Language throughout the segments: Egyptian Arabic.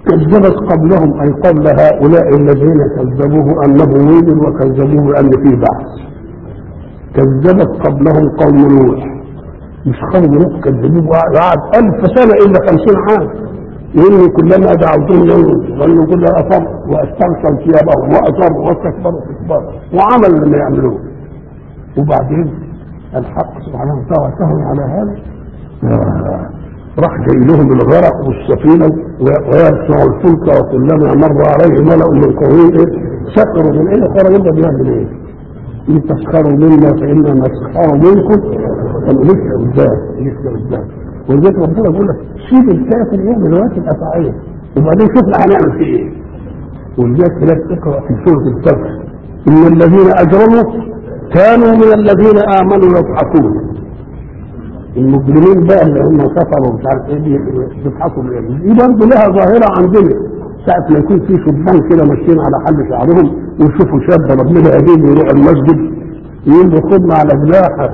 كذبت قبلهم أي قبل هؤلاء الذين كذبوه أنه ويل وكذبوه بأن فيه بعث كذبت قبلهم قوم نوح مش قوم نوح كذبوه بعد ألف سنة إلا خمسين عام إني كلما دعوتهم ظنوا كل أصر واسترسل ثيابهم وأصروا واستكبروا استكبارا وعمل اللي يعملوه وبعدين الحق سبحانه وتعالى سهل على هذا آه. راح جاي لهم الغرق والسفينة ويصنع الفلك وكلما مر عليه ملأ من قومه سخروا من ايه خرج انت بيعمل ايه؟ ان تسخروا منا فانا نسخر منكم طب لسه قدام لسه قدام ولذلك ربنا بيقول لك سيب الكافر يعمل دلوقتي الافعال وبعدين شوف هنعمل فيه ايه ولذلك هناك اقرا في سوره الكهف ان الذين اجرموا كانوا من الذين امنوا يضحكون المجرمين بقى اللي هم كفروا ومش عارف ايه بيضحكوا من دي برضه لها ظاهره عندنا ساعة ما يكون في شبان كده ماشيين على حل شعرهم ويشوفوا شاب ربنا قديم يروح المسجد يقول له خدنا على جناحك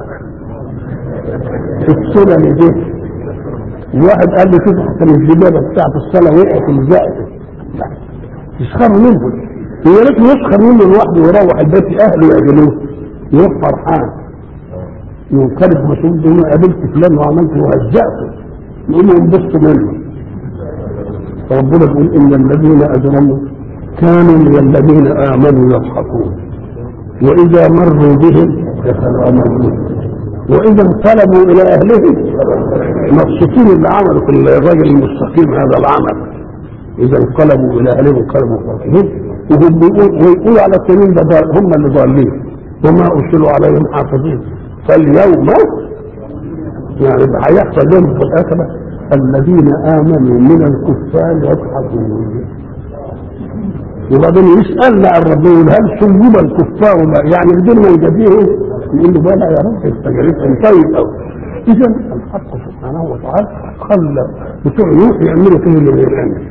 السنن دي واحد قال لي شوف حتى الجبابه بتاعت الصلاه وقعت الزقت يسخروا منه هي ريت يسخر منه لوحده ويروح البيت اهله يعجلوه يروح فرحان ينقلب مسؤول يقول له قابلت فلان وعملت وهزأته يقول له انبسطوا منه فربنا بيقول ان الذين اجرموا كانوا من الذين امنوا يضحكون واذا مروا بهم يتغامرون واذا انقلبوا الى اهلهم مبسوطين اللي عملوا في الراجل المستقيم هذا العمل اذا انقلبوا الى اهلهم انقلبوا فرحين وهم بيقول ويقولوا على التنين ده هم اللي ضالين وما ارسلوا عليهم حافظين فاليوم يعني هيحصل لهم في الاخره الذين امنوا من الكفار يضحكون وبعدين يسالنا عن ربنا يقول هل سيب الكفار يعني بدون ما يجازيهم يقول له بلى يا رب انت جريتهم طيب قوي اذا الحق سبحانه وتعالى خلى بتوع نوح يعملوا فيه اللي يعمل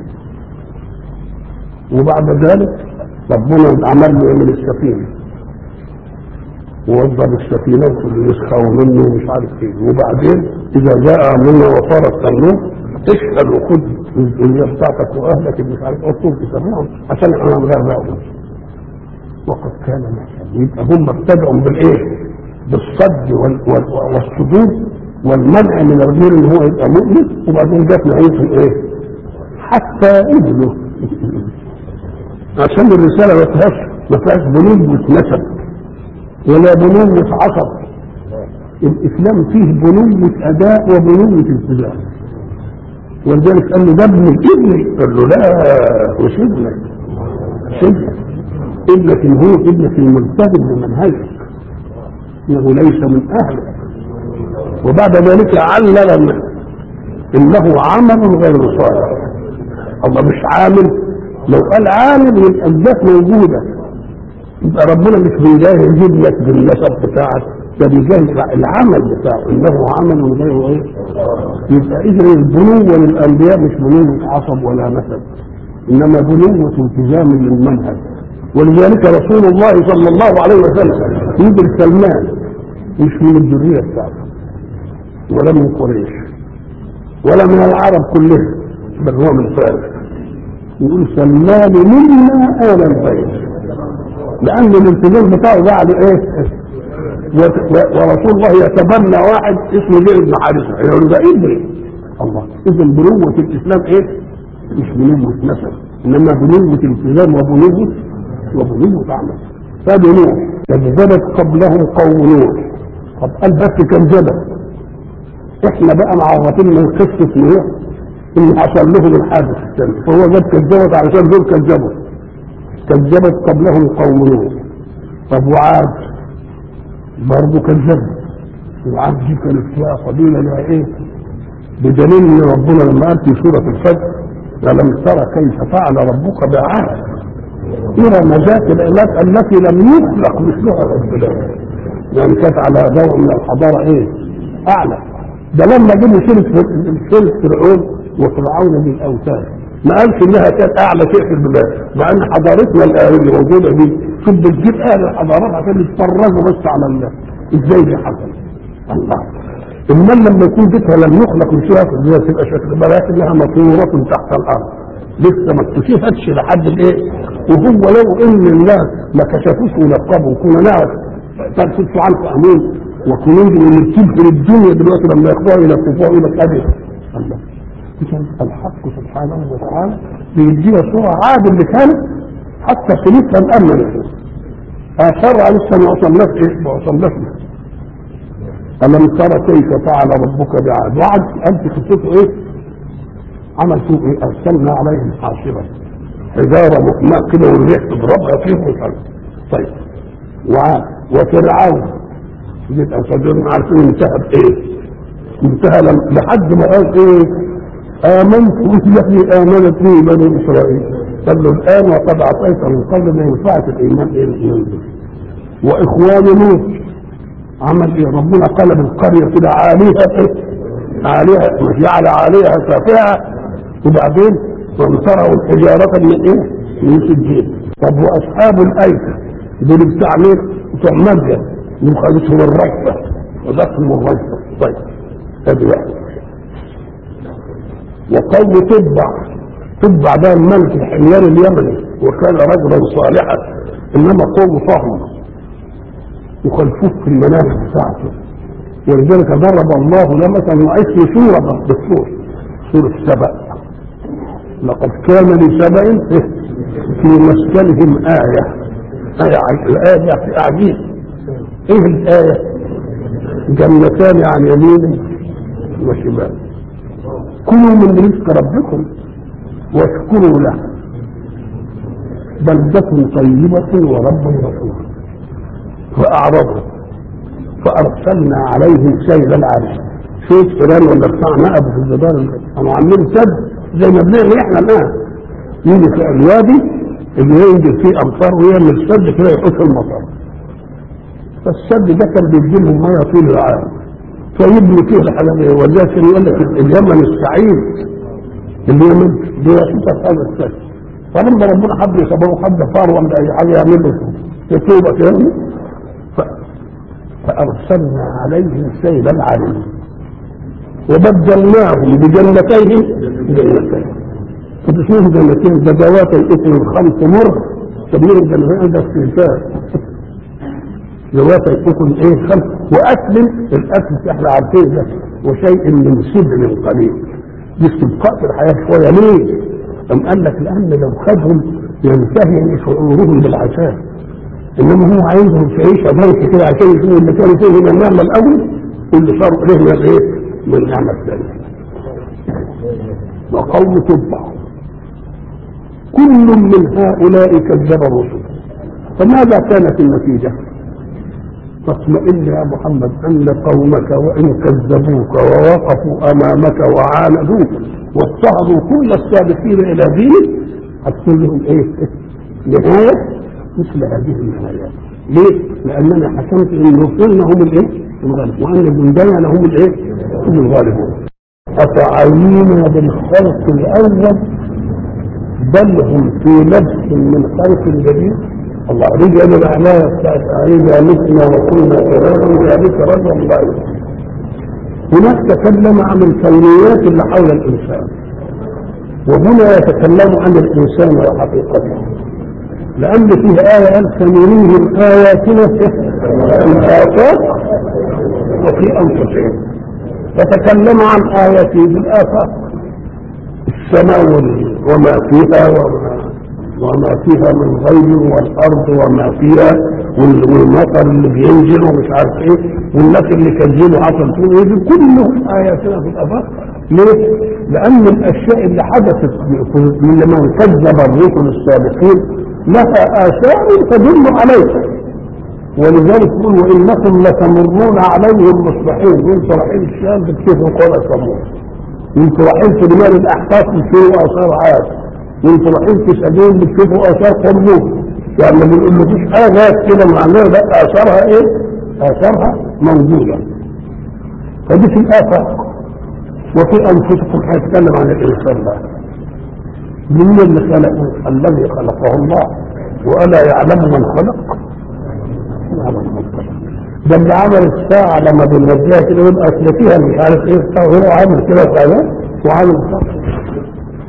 وبعد ذلك ربنا عمل له يعمل السفينه ووضب السفينة واللي يسخروا منه ومش عارف ايه وبعدين اذا جاء امرنا وصار التنور اشهد وخد الدنيا بتاعتك واهلك اللي مش عارف اطلب تسمعهم عشان احنا نغرقهم وقد كان مثلا يبقى هم ابتدعوا بالايه؟ بالصد وال وال والصدور والمنع من الغير ان هو يبقى مؤمن وبعدين جت نهايته ايه؟ حتى ابنه عشان الرساله ما فيهاش ما فيهاش بنوة نسب ولا بنوة عصب الإسلام فيه بنوة أداء وبنوة التزام ولذلك قال له ده ابن ابني قال له لا مش ابنك مش ابنك ابنك إن هو ابنك الملتزم بمنهجك إنه ليس من أهلك وبعد ذلك علل إنه عمل غير صالح الله مش عامل لو قال عامل يبقى الذات موجوده يبقى ربنا مش بيجاهد يجيب لك بالنسب بتاعك ده بيجاهد العمل بتاعه انه عمل غير ايه يبقى اذا البنوة للانبياء مش بنوة عصب ولا نسب انما بنوة التزام للمنهج ولذلك رسول الله صلى الله عليه وسلم يدرك سلمان مش من الذرية بتاعته ولا من قريش ولا من العرب كلهم بل هو من فارس يقول سلمان منا آل البيت لأن الالتزام بتاعه بعد إيه؟ ورسول الله يتبنى واحد اسمه زيد بن حارثة يقول ده ابني الله إذا بنوة الإسلام إيه؟ مش بنوة نسب إنما بنوة التزام وبنوة وبنوة عمل فبنوح كذبت قبلهم قوم نوح طب قال بس كذبت احنا بقى معرفين من قصة نوح ان حصل لهم الحادث الثاني فهو جاب كذبت علشان دول كذبوا كذبت قبلهم قوم نوح طب وعاد برضه كذبوا وعاد دي كانت فيها قبيله لها ايه بدليل ان ربنا لما قال في سوره الفجر ألم ترى كيف فعل ربك بعاد إرم ذات العلاج التي لم يخلق مثلها في البلاد يعني كانت على ضوء من الحضاره ايه؟ اعلى ده لما جابوا سيره سيره فرعون وفرعون بالاوثان ما قالش انها كانت اعلى شيء في البلاد مع ان حضارتنا الان اللي موجوده دي شوف بتجيب اهل الحضارات عشان يتفرجوا بس على الله ازاي دي حصل الله اما لما يكون بيتها لم يخلق مثلها في البلاد تبقى شكل لكنها مطوره تحت الارض لسه ما اكتشفتش لحد الايه وهو لو ان الناس ما كشفوش ونقبوا وكنا نعرف تنفذ عنه امين وكنوز اللي بتبهر الدنيا دلوقتي لما ياخدوها الى الكفار الى الابد الله اذا الحق سبحانه وتعالى بيدينا صوره عاد اللي كانت حتى في نفهم امن اثرها لسه ما وصلناش ايه ما وصلناش ألم ترى كيف فعل ربك بعاد وعد أنت خطته إيه عمل فيه إيه أرسلنا عليهم حاصبا حجارة مقناة كده والريح تضربها فيهم وكذا طيب وعاد وفرعون يبقى صدرنا عارفين انتهى بإيه انتهى لم- لحد ما قال إيه آمنت التي آمنت به بني إسرائيل قال له الآن وقد أعطيت من قبل ما ينفعك الإيمان إيه الإيمان به وإخوان لوط عمل ايه ربنا قلب القريه كده عاليها ايه عاليها مش جعل عاليها سافعه وبعدين وامطروا الحجاره من ايه من سجين طب واصحاب الايكه دول بتاع مين بتوع مادة من خلصهم الرجفه وذاتهم الرجفه طيب ادي واحد وقوم تبع تبع ده الملك الحمير اليمني وكان رجلا صالحا انما قوم فهم يخالفوك في المناهج بتاعته ولذلك ضرب الله له مثلا وعيش سورة بالسور سورة سبأ لقد كان لسبأ في مسكنهم آية آية عج- الآية دي في أعجيب إيه الآية؟ جنتان عن يمين وشمال كلوا من رزق ربكم واشكروا له بلدة طيبة ورب غفور فأعرضوا فأرسلنا عليهم سيل العرش شوف فلان ولا بتاع نقب في الجدار كانوا عاملين سد زي ما بنعمل احنا الآن يجي في الوادي اللي ينزل فيه أمطار ويعمل سد كده يحط المطر فالسد ده كان بيجي لهم مية طول العام فيبني فيه الحاجة وذاك يقول لك اليمن السعيد اليمن بيحط هذا السد فلما ربنا حب يصبره حد فار ولا اي حاجه يعمل له يتوبه كده ف- فارسلنا عليهم سيل العرم وبدلناهم بجنتيهم جنتين فباسمهم جنتين بدوات الاثم الخمس مر تبليغ الجنتين ده استنساخ ذوات الاكل ايه خمس واكل الاكل احنا عارفين ده وشيء من سبل قليل دي استبقاء في الحياه شويه ليه؟ أم قال لك لان لو خدهم ينتهي شعورهم بالعذاب انما هو عايزهم في عيشه ضيقه كده عشان يشوفوا اللي كانوا فيه من النعمه الاول واللي صاروا اليه من ايه؟ من النعمه الثانيه. وقوم تبع كل من هؤلاء كذب الرسل فماذا كانت النتيجه؟ فاطمئن يا محمد ان قومك وان كذبوك ووقفوا امامك وعاندوك واضطهدوا كل السابقين الى دينك هتكون لهم ايه؟ نهايه مثل هذه النهايات. ليه؟ لاننا حكمت ان رسلنا هم الايه؟ الغالب وان جندنا هم الايه؟ هم الغالبون. افعينا بالخلق الاول بل هم في لبس من خلق جديد الله رجع العناية بتاعت إذا متنا وكنا ترابا ذلك رجل ضعيف هناك تكلم عن الكونيات اللي حول الإنسان وهنا يتكلم عن الإنسان وحقيقته لأن فيه آية قال سنريهم آياتنا في الآفاق وفي أنفسهم فتكلم عن آياته في الآفاق السماء وال- وما فيها وما وما فيها من غير والارض وما فيها وال- والمطر اللي بينزل ومش عارف ايه والناس اللي كذبوا عصر طول دي كلهم اياتنا في الافاق ليه؟ لان الاشياء اللي حدثت من من كذب الرسل السابقين لها اثار تدل عليها ولذلك يقول وانكم لتمرون عليهم مصبحين وانتم رايحين الشام بتشوفوا قرى ثمود وانتم رايحين في بلاد الاحقاف بتشوفوا اثار عاد وانتم رايحين في سبيل بتشوفوا اثار قرموز يعني ما بنقولكوش حاجه كده معناها لا اثارها ايه؟ اثارها موجوده فدي في الافاق وفي انفسكم هيتكلم عن الانسان بقى مين اللي خلقه؟ الذي خلقه الله والا يعلم من خلق؟ يعلم من خلق ده اللي عمل الساعة لما بنوديها كده يبقى اصل فيها مش عارف ايه بتاع وهو عامل كده وكذا وعامل كده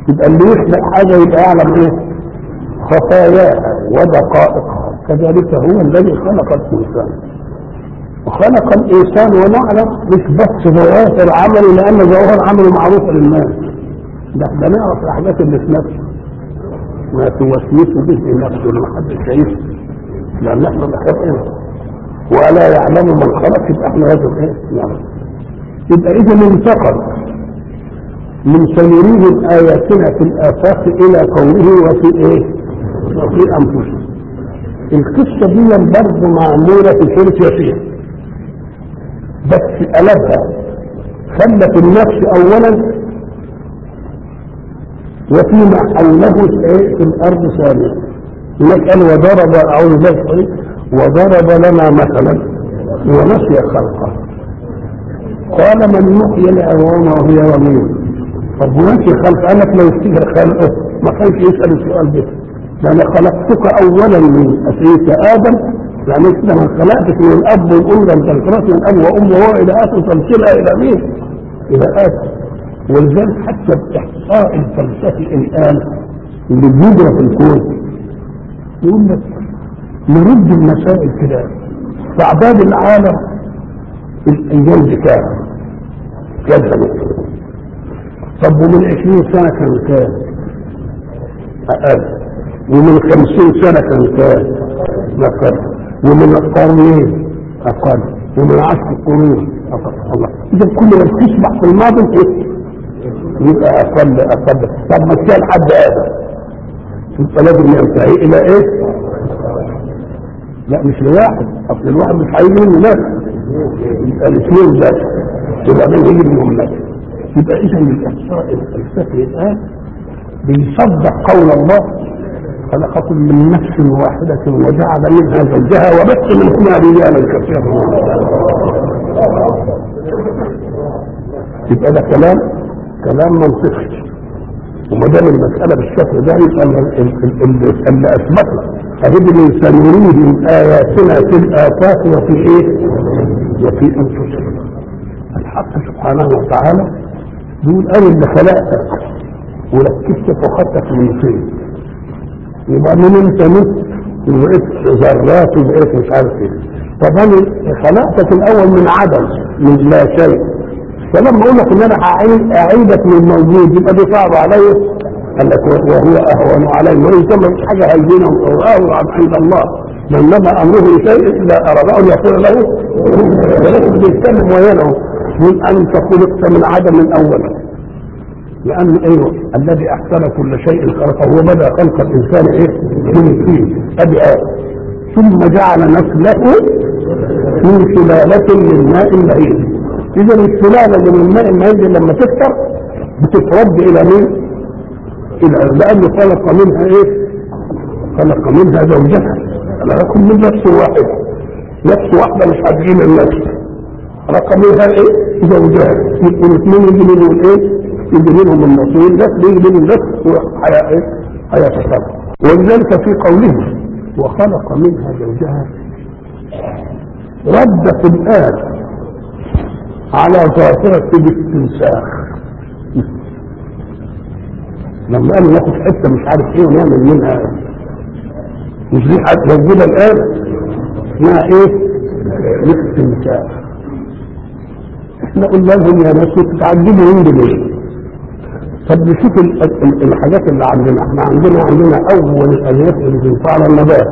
يبقى اللي يخلق حاجه يبقى يعلم ايه خفاياها ودقائقها كذلك هو الذي خلق الانسان وخلق الانسان ونعلم مش بس ظواهر عمله لان ظواهر عمله معروفه للناس ده احنا نعرف الاحداث اللي في نفسه ما توسوس به نفسه اللي محدش شايفه لان احنا بنحبه ولا يعلم من خلق يبقى احنا لازم ايه نعرف يبقى اذا انتقل من سنريهم اياتنا في الافاق الى قوله وفي ايه وفي انفسهم القصه دي برضه معموله في سوره ياسين بس قلبها خلت النفس اولا وفيما حوله في الارض ثانيا هناك قال وضرب اعوذ بالله وضرب لنا مثلا ونسي خلقه قال من يحيي العظام وهي رميم طب ونسي خلق قال لك لو يفتكر خلقه ما كانش يسال السؤال ده لان خلقتك اولا من اسريك ادم يعني انت من خلقتك من الاب والام انت خلقت من الاب وام وهو الى اخر تمثيلها الى مين؟ الى ادم ولذلك حتى باحصاء الفلسفي الان اللي بيجرى في الكون يقول لك نرد المسائل كده تعداد العالم الايام دي كام؟ كذا طب ومن 20 سنه كان كام؟ اقل ومن 50 سنه كان كام؟ اقل ومن القرنين اقل ومن عشر قرون اقل الله اذا كل ما بتسمع في الماضي ايه؟ يبقى اقل اقل طب ما كان حد ادم يبقى لازم ينتهي الى ايه؟ لا مش لواحد اصل الواحد مش هيجي منه ناس يبقى الاثنين بس يبقى من يجي منهم ناس يبقى اذا الاحصاء الفلسفي الان بيصدق قول الله خلقكم من نفس واحدة وجعل منها زوجها وبث منهما رجالا كثيرا يبقى ده كلام كلام منطقي وما دام المسألة بالشكل ده يبقى اللي أثبتنا أجد الإنسان يريهم آياتنا في الآفاق وفي إيه؟ وفي أنفسهم الحق سبحانه وتعالى بيقول أنا اللي خلقتك وركبتك وخدتك من فين؟ يبقى من أنت مت وبقيت ذرات وبقيت مش عارف إيه طب أنا خلقتك الأول من عدم من لا شيء فلما اقول لك ان انا هعيد اعيدك من موجود يبقى دي صعبه عليا قال لك وهو اهون علي وان كان مش حاجه هيجينا واهون عند الله انما امره شيء اذا اراد ان يقول له ولكن بيتكلم ويانا من انت خلقت من عدم اولا لان ايوه الذي احسن كل شيء خلقه هو بدا خلق الانسان ايه؟ من فيه ابي ادم ثم جعل نسله من سلاله من ماء مهين اذا السلاله اللي من الماء المهين لما تكثر بتترد الى مين؟ الى لانه خلق منها ايه؟ خلق منها زوجها خلقكم من نفس واحده نفس واحده مش هتجيب النفس خلق منها ايه؟ زوجها يبقوا الاثنين يجي منهم ايه؟ يجي منهم النصيب ده يجي منهم نفس وحياه ايه؟ حياه الخلق ولذلك في قوله وخلق منها زوجها رد في الآن على ظاهرة الاستنساخ لما قالوا ناخد حته مش عارف ايه ونعمل منها مش دي حاجه موجوده الان اسمها ايه؟ الاستنساخ احنا قلنا لهم يا ناس تتعجبوا من ليه؟ طب نشوف الحاجات اللي عندنا احنا عندنا عندنا اول الاليات اللي تنفع على النبات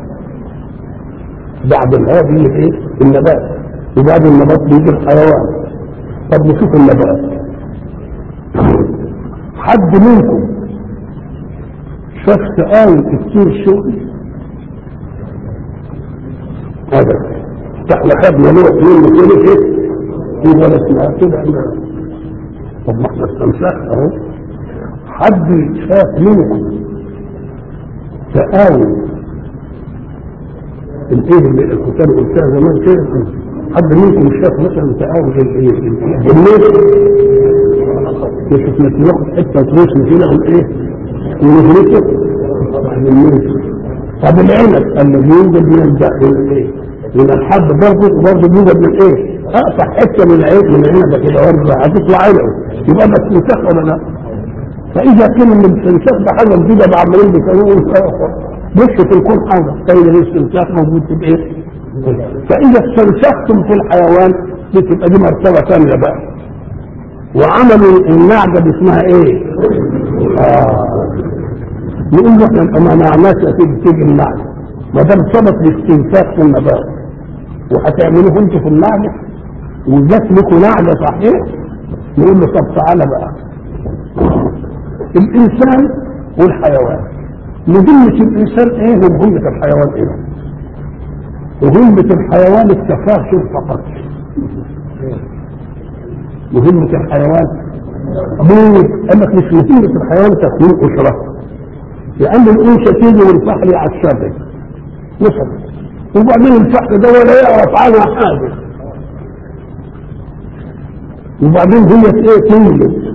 بعد هذه ايه؟ النبات وبعد النبات بيجي الحيوان طب نشوف النبات حد منكم شاف سؤال كتير شغل هذا احنا خدنا نوع من كده ايه في ولا اسمها كده طب ما احنا استنسخ اهو حد شاف منكم تآوي الايه اللي الكتاب قلتها زمان كده حد منكم شاف مثلا تآوي الجنيه يشوف لك ياخد حته تروس كده والايه ونهرسه الجنيه طب العنب الذي يوجد من الايه من الحب برضه برضه بيوجد من ايه اقطع حته من العين من العنب كده وارجع هتطلع عنب يبقى ده استنساخ ولا لا فاذا كان من الاستنساخ ده حاجه جديده بعملين بيسموه بص في الكون حاجه تلاقي الاستنساخ موجود في ايه؟ فاذا استنسختم في الحيوان بتبقى دي مرتبه ثانيه بقى وعملوا النعجه دي اسمها ايه؟ آه. يقول له احنا ما منعناش اكيد تيجي النعجه ما دام ثبت الاستنساخ في النبات وهتعملوه انتوا في النعجه وجات لكم نعجه صحيح نقول له طب تعالى بقى الانسان والحيوان مهمة الانسان ايه ومهمة الحيوان ايه مهمة الحيوان التكاثر فقط مهمة الحيوان مو قال لك مش مهمة الحيوان تكوين أسرة لأن الأنثى تيجي والفحل على الشبك مثلا وبعدين الفحل ده ولا يعرف عنها حاجة وبعدين هي ايه تولد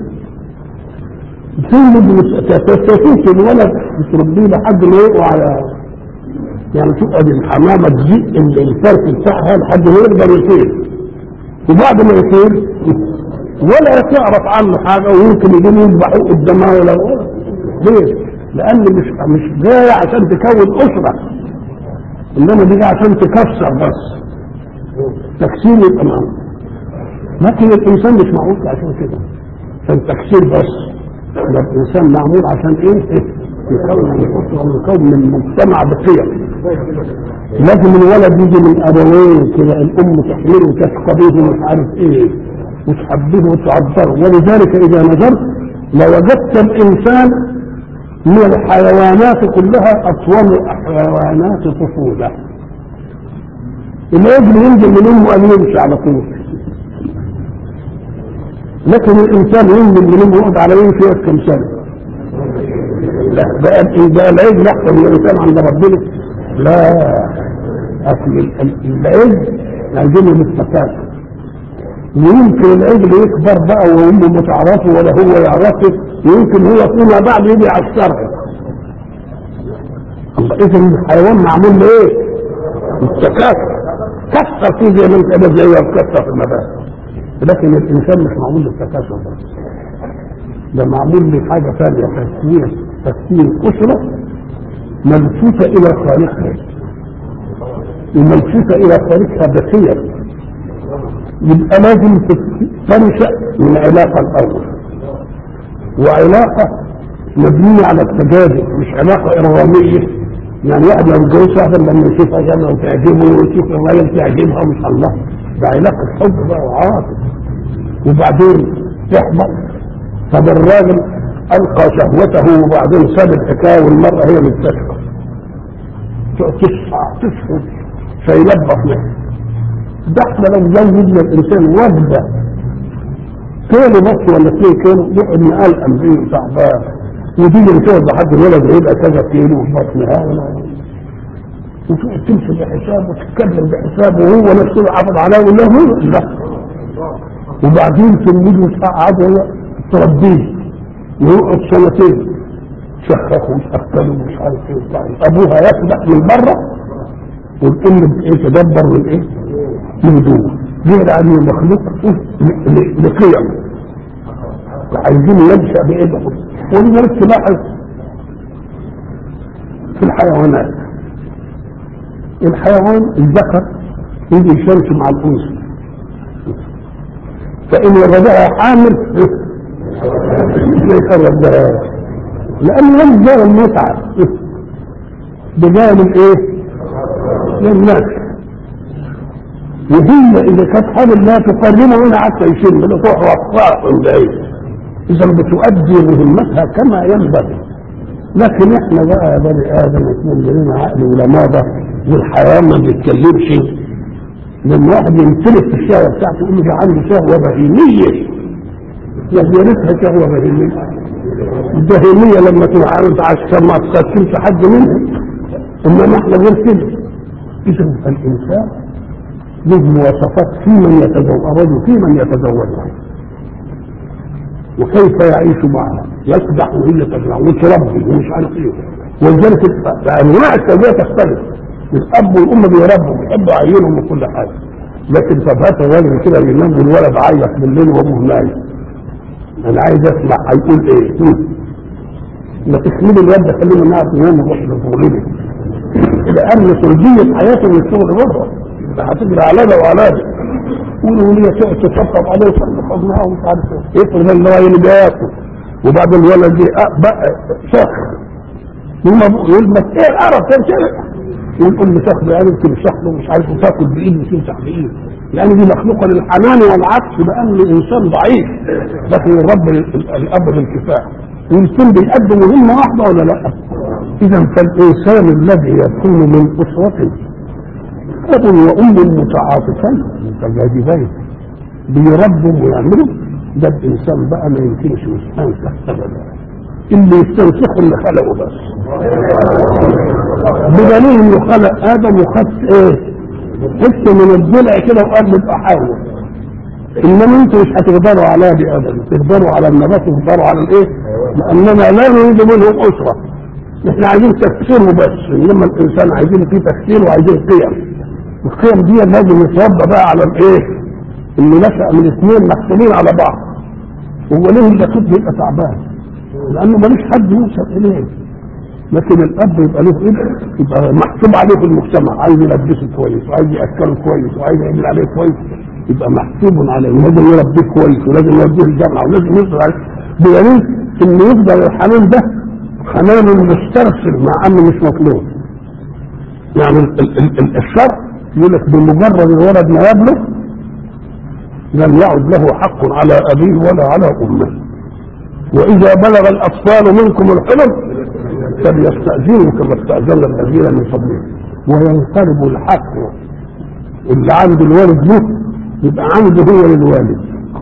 تولد وتستفيد الولد تربيه لحد ما يقع على يعني تقعد الحمامة تزيق الفرق بتاعها لحد ما يقدر يطير وبعد ما يطير ولا تعرف عنه حاجة ويمكن يجي يذبحوه قدامها ولا ليه؟ لأن مش مش جاية عشان تكون أسرة إنما دي جاية عشان تكسر بس تكسير يبقى معروف لكن الإنسان مش معروف عشان كده عشان تكسير بس ده الإنسان معمول عشان إيه؟ يكون من أسرة ويكون من مجتمع بقيم لازم الولد يجي من أبوين كده الأم تحمله وتسقى به ومش عارف إيه وتحببه وتعبره ولذلك إذا نظرت لوجدت الإنسان من الحيوانات كلها أطول حيوانات طفولة العجل ينزل من أمه أن يمشي على طول لكن الإنسان ينزل من أمه يقعد على يمشي كم سنة لا بقى بقى العجل أحسن من الإنسان عند ربنا لا أصل العجل عايزينه للتكاثر ويمكن العجل يكبر بقى وامه ما تعرفه ولا هو يعرفه ويمكن هو فيما بعد يجي على الشرع اذا الحيوان معمول له ايه؟ التكاثر كسر فيه زي ما انت قال زي ما كسر في النبات لكن الانسان مش معمول للتكاثر بس ده معمول لحاجه ثانيه تسويه تسويه اسره ملفوته الى خالقها وملفوته الى خالقها بخير يبقى لازم تنشأ من علاقة الأول وعلاقة مبنية على التجاذب مش علاقة إرغامية يعني واحد لو اتجوز واحدة لما يشوفها جنة وتعجبه ويشوف الراجل تعجبها مش الله ده علاقة حب بقى وعاطف وبعدين تحبط طب الراجل ألقى شهوته وبعدين ساب الحكاية والمرأة هي اللي بتشقى تصحى تسكت فيلبط نفسه ده احنا لو زودنا الانسان وجبه كيلو بس ولا اثنين كيلو يقعد مقلقم بيه تعبان وتيجي تقعد لحد الولد هيبقى كذا كيلو في بطنها وتقعد تمشي بحسابه وتتكلم بحسابه وهو نفسه حافظ عليه ولا هو لا وبعدين تلميذه تقعد تربيه ويقعد سنتين شخخه ويشكله ومش عارف ايه ابوها يسبح من بره والام ايه تدبر من ايه؟ من جوه ليه لأن المخلوق لقيم وعايزين ينشأ بإيدهم ولذلك تلاحظ في الحيوانات الحيوان الذكر يجي يشارك مع الأنثى فإن وجدها حامل ما يقرب لأن ينزل المتعة بجانب إيه؟ للنفس وهي اذا كانت حامل لا تقربه هنا حتى يشم لا تروح وفاء من بعيد اذا بتؤدي مهمتها كما ينبغي لكن احنا بقى بني ادم يكون لنا عقل ولا ماضى والحيوان ما بيتكلمش لما واحد يمتلك في الشهوه بتاعته يقول له ده عنده شهوه بهيميه يا ريتها شهوه بهيميه البهيميه لما تبقى انت عشان ما تقتلش حد منها انما احنا غير كده اذا الانسان له مواصفات في من يتزوج في من يتزوجها وكيف يعيش معها يقدح وهي تقدح وتربي ومش عارف ايه ولذلك انواع التربيه تختلف الاب والام بيربوا بيحبوا عيالهم وكل حاجه لكن طب هات الراجل كده بينام والولد عيط بالليل وابوه نايم انا عايز اسمع هيقول ايه ما تخلي الواد خلينا نعرف ننام ونروح لشغلنا لان سلبيه حياته من الشغل بره هتجري على ده وعلى ده قولوا لي تقعد تطبطب عليه وتطبطب معاه ومش عارف ايه افرض ان هو اللي بياكل وبعد الولد دي أه بقى شخ ثم يقول ما ايه القرف ده كده ويقول له شخص يعني يمكن شخص مش عارف تاكل بايد مش تمسح بايد لان دي مخلوقه للحنان والعطف بان الانسان ضعيف لكن الرب الاب للكفاح ويكون بيقدم مهمه واحده ولا لا؟ اذا فالانسان الذي يكون من اسره اب وام متعاطفين متجاذبين بيربوا ويعملوا ده الانسان بقى ما يمكنش يستنسخ ابدا اللي يستنسخه اللي خلقه بس بدليل انه خلق ادم وخد ايه حته من الضلع كده وقال بيبقى حاول انما انتوا مش هتقدروا عليها ابدا تقدروا على النبات وتقدروا على الايه لاننا لا نريد منهم اسره احنا عايزين تفكيره بس انما الانسان عايزين فيه تفكير وعايزين قيم القيم دي لازم يتربى بقى على الايه اللي نشأ من اثنين محسوبين على بعض هو ليه البسيط بيبقى تعبان لانه ملوش حد يوصل اليه لكن الاب يبقى له ابن يبقى محسوب عليه في المجتمع عايز يلبسه كويس وعايز ياكله كويس وعايز يعمل عليه كويس يبقى محسوب عليه ولازم يربيه كويس ولازم يوديه الجامعه ولازم يصبر عليه بدليل ان يفضل الحنان ده حنان مسترسل مع انه مش مطلوب يعني ال ال ال الشرع يقول لك بمجرد الولد ما يبلغ لم يعد له حق على ابيه ولا على امه واذا بلغ الاطفال منكم الحلم فليستاذنوا كما استاذن الذين من قبلهم وينقلب الحق اللي عند الوالد له يبقى عنده هو للوالد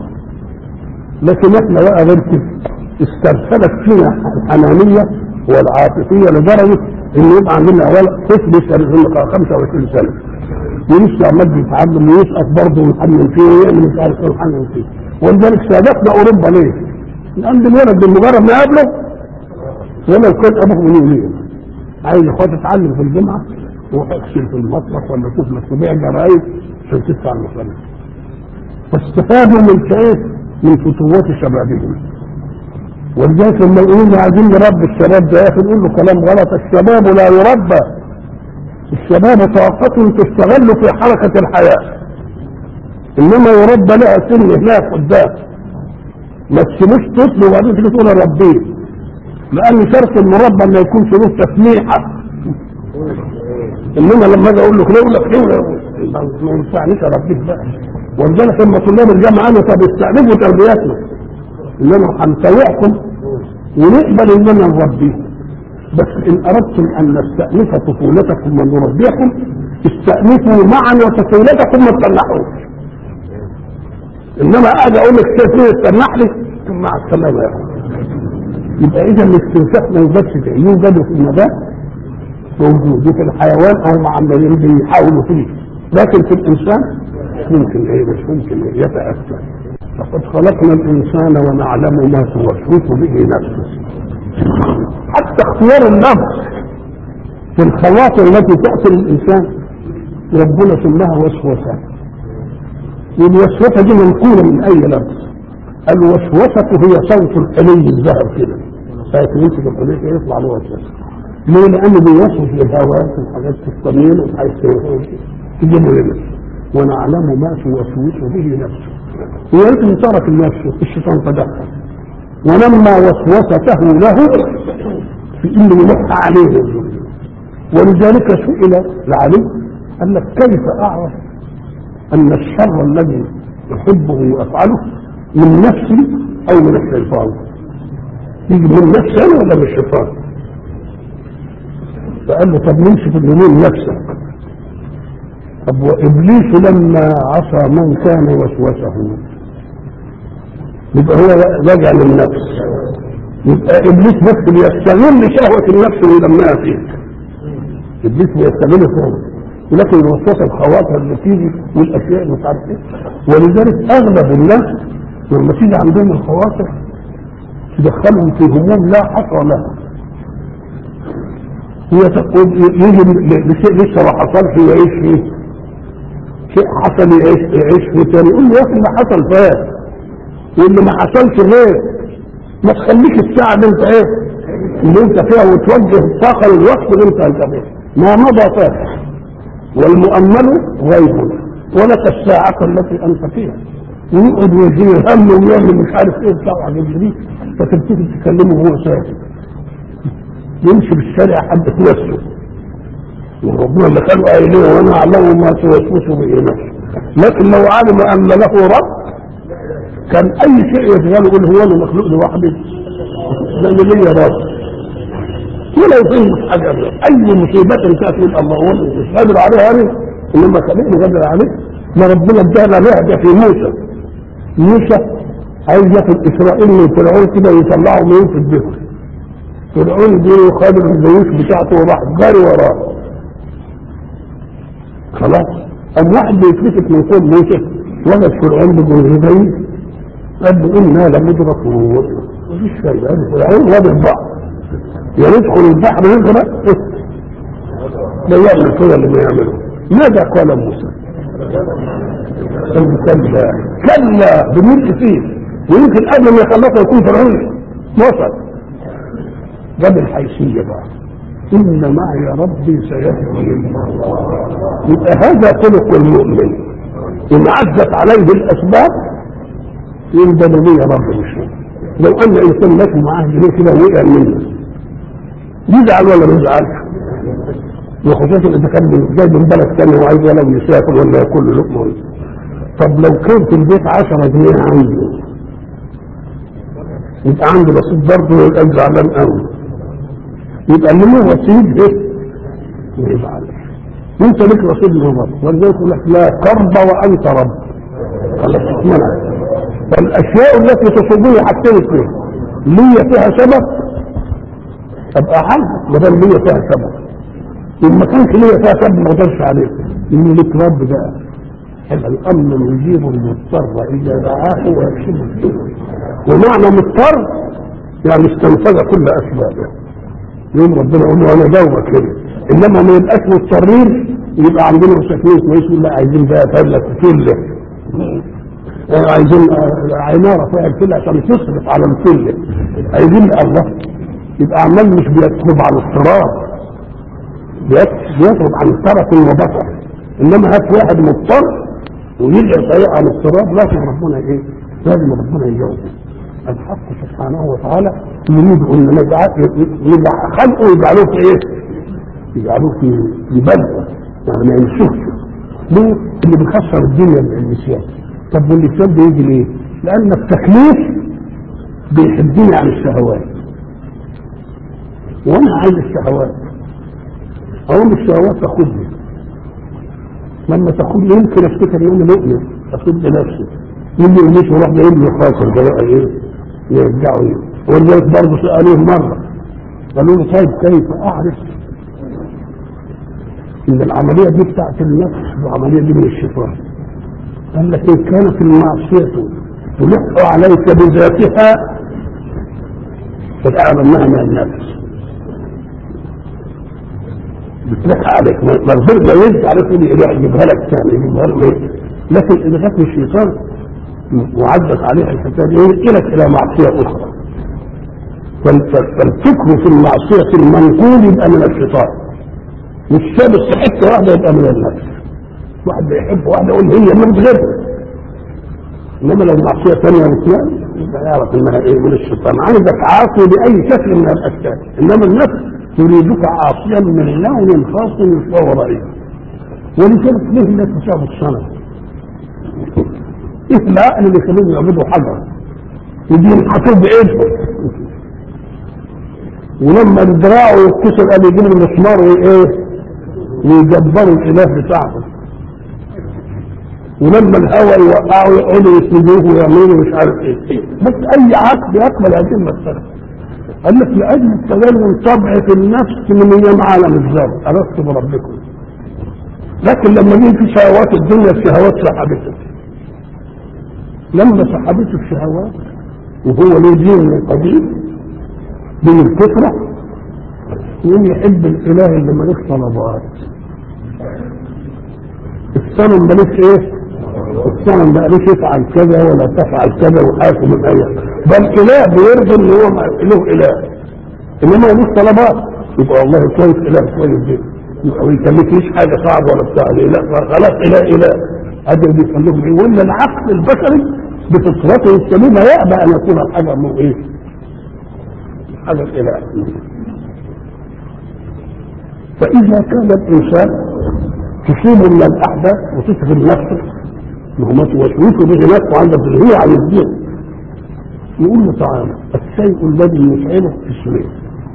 لكن احنا بقى غير كده استرسلت فينا الحنانيه والعاطفيه لدرجه ان يبقى عندنا ولد طفل يسال 25 سنه ولسه عمال بيتعلم ويسقط برضه ويحمل فيه ويعمل مش عارف ايه ويحمل فيه ولذلك سادتنا اوروبا ليه؟ لان الولد بمجرد ما يقابله ولو كان ابوه من يومين عايز اخوات تتعلم في الجامعه روح اغسل في المطبخ ولا شوف لك تبيع جرايد عشان تدفع المصاريف فاستفادوا من ايه؟ من فتوات شبابهم ولذلك لما يقولوا عايزين نربي الشباب ده يا اخي نقول له كلام غلط الشباب لا يربى الشباب طاقة تستغل في حركة الحياة انما يربى لها سن هناك قدام ما تسيبوش طفل وبعدين تيجي تقول ربيه لان شرط المربى ما يكونش له تسميحه انما لما اجي اقول له يقول لك ايه ما ينفعنيش اربيه بقى ولذلك لما طلاب الجامعه قالوا طب استأنفوا تربيتنا انما هنسويكم ونقبل اننا نربيه بس ان اردتم ان نستأنف طفولتكم ونربيكم استأنفوا معا وطفولتكم ما تتنحوش انما قاعد اقول لك كيف تتنح لي مع السلامه يا اخي يبقى اذا الاستنساخ ما يوجدش يوجد في النبات موجود في الحيوان او مع عمالين بيحاولوا فيه لكن في الانسان مش ممكن ايه مش ممكن إيه يتأثر لقد خلقنا الانسان ونعلم ما توسوس به نفسه حتى اختيار اللفظ في الخواطر التي تأتي للإنسان ربنا سماها وسوسة والوسوسة دي منقولة من أي لفظ الوسوسة هي صوت الحلي الذهب كده ساعة يمسك الحلي يطلع له وسوسة ليه؟ لأنه بيوسوس للهوات والحاجات في الطمين وحاجات تجيبه لنا ونعلم ما توسوس به نفسه ويمكن ترك النفس الشيطان تدخل ولما وسوسته له في انه يلح عليه ولذلك سئل العلي قال لك كيف اعرف ان الشر الذي احبه وافعله من نفسي او من الشيطان يجي من نفسي انا ولا من الشيطان فقال له طب نمشي في اليمين نفسك طب وابليس لما عصى من كان وسوسه يبقى هو راجع للنفس يبقى ابليس بس بيستغل شهوه النفس ويلمها فيك ابليس بيستغل فيها ولكن الوسوسه الخواطر اللي تيجي والاشياء مش عارف ايه ولذلك اغلب الناس لما تيجي عندهم الخواطر تدخلهم في هموم لا حصر لها هي تقول يجي لشيء لسه ما حصلش ويعيش فيه شيء حصل يعيش يعيش فيه تاني يقول له يا اخي ما حصل فات واللي ما حصلش غير ما تخليك الساعة اللي انت ايه اللي انت فيها وتوجه الطاقة للوقت اللي انت انت فيه ما مضى فات والمؤمل غيب ولك الساعة التي انت فيها ويقعد ويجري هم ويعمل مش عارف ايه بتاع وحاجات دي فتبتدي تكلمه وهو ساكت يمشي بالشارع حبة نفسه وربنا اللي خلقه قايلين وانا اعلم ما توسوس به نفسه لكن لو علم ان له رب كان اي شيء يشغله يقول هو انا مخلوق لوحدي لان ليا رب ولا يفهم حاجه اي مصيبه تاتي من الله هو مش قادر عليها انا انما خليني قادر عليه ما ربنا ادانا لهجه في موسى موسى عايز ياخد اسرائيل من فرعون كده ويطلعهم من في البحر فرعون دي خد الجيوش بتاعته وراح جاري وراه خلاص قام واحد بيتمسك من فوق موسى وجد فرعون بجنودين قال له انا لمدركون مفيش فايده قال فرعون واد البحر يا ندخل البحر يغرق لا يعمل كده اللي بيعمله ماذا قال موسى؟ قال كلا كلا بملء فيه ويمكن قبل ما يخلصه يكون فرعون وصل جاب الحيثيه بقى ان معي ربي سيهدين يبقى هذا خلق المؤمن ان عزت عليه الاسباب يبقى لي رب مش لو ان انسان ماشي معاه جنيه كده وقع منه يزعل ولا ما يزعلش وخصوصا اذا كان جاي من بلد ثاني وعايز ولو يسافر ولا ياكل له لقمه طب لو كان في البيت 10 جنيه عنده يبقى عنده رصيد برضه ويبقى زعلان قوي يبقى اللي له رصيد ايه؟ ما يزعلش انت لك رصيد من رب ولذلك يقول لك لا قرب وانت رب خلاص تتمنع فالاشياء التي تصيبني حاجتين اثنين ليا فيها سبب ابقى عنها ما دام ليا فيها سبب ان ما كانش ليا فيها سبب ما اقدرش عليه ان لك رب بقى الامن يجيب المضطر اذا دعاه ويكشف السوء ومعنى مضطر يعني استنفذ كل اسبابه يوم ربنا يقول له انا دوبك كده انما ما يبقاش مضطرين يبقى عندنا مساكين كويس لا عايزين بقى فلك كله عايزين عمارة فيها الكل عشان تصرف على الكل عايزين الله يبقى عمال مش بيطلب عن اضطرار بيطلب عن طرف وبطر انما هات واحد مضطر ويلقى طريق عن اضطرار لازم ربنا ايه؟ لازم ربنا يجاوب الحق سبحانه وتعالى يريد ان نجعل خلقه يجعلوه في ايه؟ يجعلوه في في بلده يعني ما يمشوش ليه؟ اللي بيكسر الدنيا النسيان طب والنسيان بيجي ليه؟ لان التكليف بيحدني عن الشهوات وانا عايز الشهوات اقوم الشهوات تاخدني لما تاخدني يمكن افتكر ان انا مؤمن اخد نفسي يجي يمشي وراح جايب لي خاطر ده بقى ايه يرجعوا ايه ولذلك برضه سالوه مره قالوا له طيب كيف اعرف ان العمليه دي بتاعت النفس والعمليه دي من الشيطان قال لك ان كانت المعصيه تلح عليك بذاتها فتعلم انها من النفس بتلح عليك ما ربنا ما ينفع عليك يجيبها لك ثاني يجيبها لك لكن اذا كانت من الشيطان وعدت عليها الحكايه دي ينقلك الى معصيه اخرى فالفكر في المعصيه المنقول يبقى من الشيطان مش ثابت في حته واحده يبقى من النفس واحد بيحب واحد يقول هي من غيرها انما لو معصيه ثانيه واثنين يبقى يعرف انها ايه من الشيطان عايزك عاصي باي شكل من الاشكال انما النفس تريدك عاصيا من لون خاص فهو رأيه ولذلك ليه الناس بتعبد الصنم؟ ايه العقل اللي يخليهم يعبدوا حجر يجي ينحطوه بايدهم ولما دراعه يتكسر قال يجيب المسمار وايه ويجبروا الاله بتاعهم ولما الهواء يوقعوا يقعدوا يسندوه ويعملوا مش عارف ايه بس اي عقل يقبل هذه المساله قال لك لاجل التدين طبع في النفس من ايام عالم الذر الست بربكم لكن لما جه في شهوات الدنيا الشهوات سحبته لما سحبته الشهوات وهو له دين من قديم من الفطره يقوم يحب الاله اللي ملوش طلبات الصنم ملوش ايه؟ الصنم ملوش يفعل كذا ولا تفعل كذا وحاكم الايه بل اله بيرضي ان هو له اله انما ملوش طلبات يبقى والله كويس اله كويس جدا يبقى ما يكلفنيش حاجه صعبه ولا بتاع لا خلاص اله اله هذا بيخليهم ايه ولا العقل البشري بفطرته السليمه يأبى ان يكون الحجر له ايه؟ حجر اله فاذا كان الانسان تصيبه من الاحداث وتشغل نفسه ما توسوسه به نفسه عند هي عن الدين يقول له تعالى الشيء الذي يفعله قسمين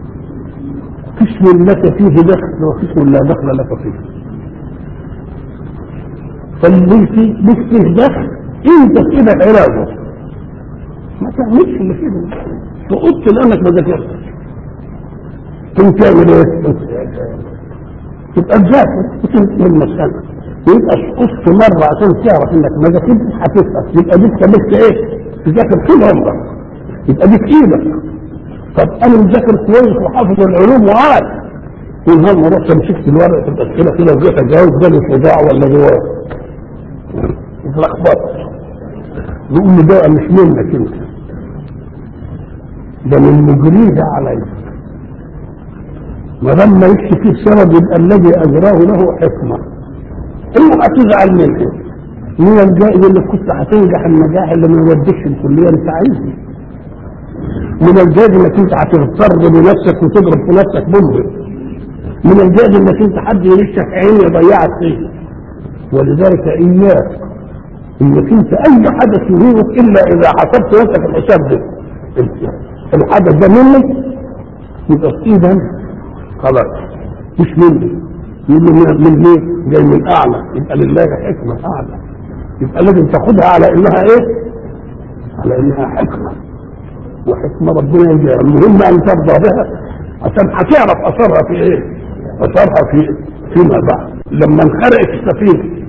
قسم لك فيه دخل وقسم لا دخل لك فيه فاللي فيه لك فيه دخل انت كده علاجه ما تعملش اللي كده فقلت لانك ما ذاكرتش تقوم تعمل ايه؟ تبقى تذاكر وتنتهي المسألة ويبقى سقطت مرة عشان تعرف انك ما ذاكرتش هتسقط يبقى دي كملت ايه؟ تذاكر طول عمرك يبقى دي في ايدك طب انا مذاكر كويس وحافظ العلوم وعارف ونهار ما رحت مسكت الورقه في الاسئله كده وجيت اجاوب جالي صداع ولا جواه اتلخبطت يقول لي ده مش منك انت ده من مجريه عليك ما دام ما يكشف فيه السبب يبقى الذي اجراه له حكمه اوعى تزعل منه من الجائز اللي كنت هتنجح النجاح اللي ما يوديكش الكليه انت عايزه من الجائز انك انت هتغتر بنفسك وتضرب في نفسك بمبر من الجائز انك انت حد يلشك عين يضيعك فيه ولذلك اياك انك انت اي حدث يريدك الا اذا حسبت نفسك الحساب ده الحدث ده منك يبقى في ايدك خلاص مش مني يقول من من ليه؟ جاي من اعلى يبقى لله حكمه اعلى يبقى لازم تاخدها على انها ايه؟ على انها حكمه وحكمه ربنا يجعل المهم ان ترضى بها عشان هتعرف اثرها في ايه؟ اثرها في فيما بعد لما انخرقت السفينه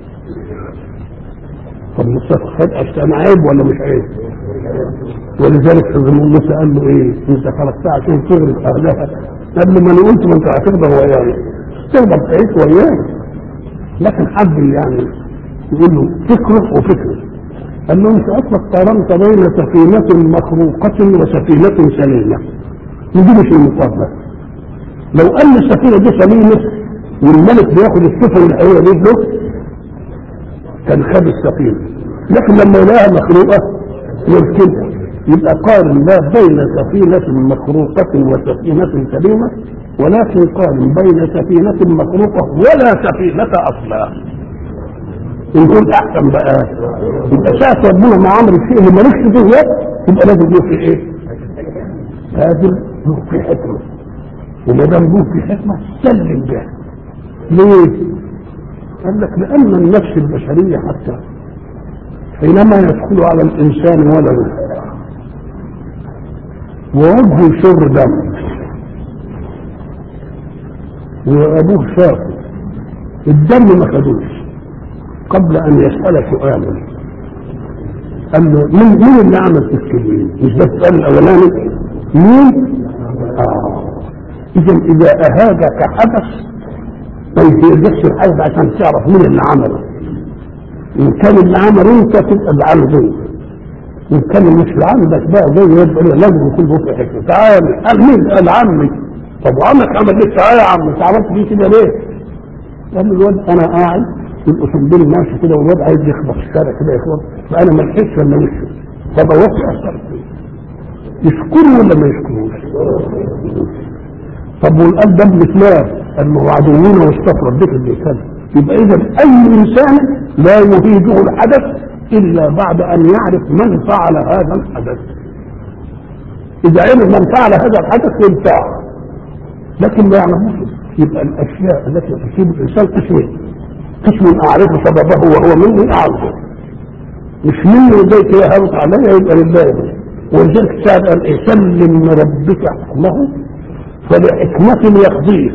طب مستفاد كان عيب ولا مش عيب؟ ولذلك حزم موسى قال له ايه؟ انت خرجتها عشان تغرق اهلها قال له ما انا قلت ما انت هتفضل وياي تفضل تعيش وياي لكن حد يعني يقول له فكره وفكره قال له انت اصلك قارنت بين سفينة مخروقة وسفينة سليمة ودي مش المقارنة لو قال السفينة دي سليمة والملك بياخد السفن الحقيقية دي له كان خد السفينة لكن لما يلاقيها مخروقة يركبها يبقى قارن لا بين سفينة مخروقة وسفينة سليمة ولكن قارن بين سفينة مخروقة ولا سفينة أصلا يكون أحسن بقى يبقى ساعة ربنا مع عمر الشيء اللي مالكش فيه يبقى لازم له في إيه؟ لازم له في حكمة وما دام له في حكمة سلم بها ليه؟ قال لك لأن النفس البشرية حتى حينما يدخل على الإنسان ولده ووجهه شر دم وأبوه شافه الدم ما خدوش قبل أن يسأل سؤالا قال له مين مين اللي عمل في الكلمين؟ مش ده السؤال الأولاني مين؟ آه إذا إذا أهاجك حدث ما يجيبش الحدث عشان تعرف مين اللي عمله إن كان اللي عمله أنت تبقى اللي عمله أنت إن كان مش عندك بقى زي يبقى لازم يكون له في حكمة تعال قال مين؟ قال عمي طب وعمك عمل ليه تعالى يا عم انت عملت ليه كده ليه؟ قال له الواد انا قاعد والاسندين ماشي كده والواد عايز يخبط الشارع كده يخبط فانا ما لحقتش ولا وشه فبوظت اثر يشكره ولا ما يشكروش؟ طب والقلب ده ابن فلان قال ما هو عدونا واستفرد بك اللي كان يبقى اذا اي انسان لا يهيجه الحدث الا بعد ان يعرف من فعل هذا الحدث اذا عرف من فعل هذا الحدث ينفعه لكن ما يعلموش يبقى الاشياء التي تصيب الانسان قسمين قسم اعرف سببه وهو مني اعرفه مش مني زي كده هرط عليا يبقى لله ولذلك سعد قال ايه سلم ربك حكمه فلحكمة يقضيه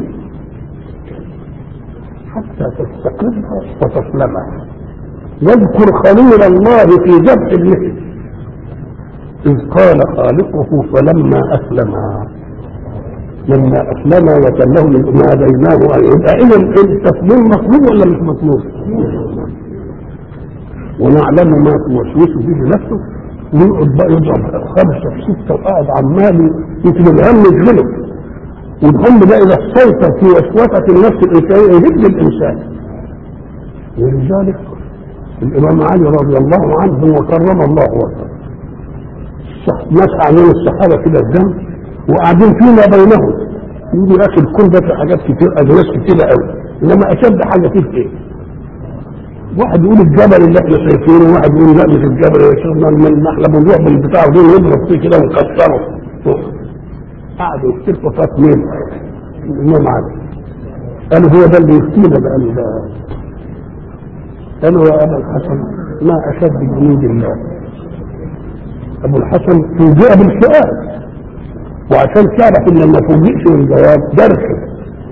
حتى تستقر وتسلمه واذكر خليل الله في ذبح المثل إذ قال خالقه فلما أسلما لما أسلم وتله ما هديناه أن يبقى إذا التسليم مطلوب ولا مش مطلوب؟ ونعلم ما توسوس به نفسه ويقعد بقى يضرب خمسه في سته وقاعد عمال يمكن الهم يشغله والهم ده اذا استيطر في وسوسه النفس الانسانيه يهد الانسان ولذلك الامام علي رضي الله عنه وكرم الله وجهه ناس قاعدين الصحابه كده الدم وقاعدين فيما بينهم يقولوا يا اخي الكون ده في حاجات كتير اجناس كتيره قوي انما اشد حاجه فيه ايه؟ واحد يقول الجبل اللي احنا شايفينه وواحد يقول لا مش الجبل يا شيخنا من احنا بنروح بالبتاع دول نضرب فيه كده ونكسره قعدوا يختلفوا فيها اثنين الامام علي قالوا هو ده اللي يفتينا بقى ده قالوا يا ابا الحسن ما اشد جنود الله ابو الحسن فوجئ بالسؤال وعشان تعرف ان ما فوجئش بالجواب درسه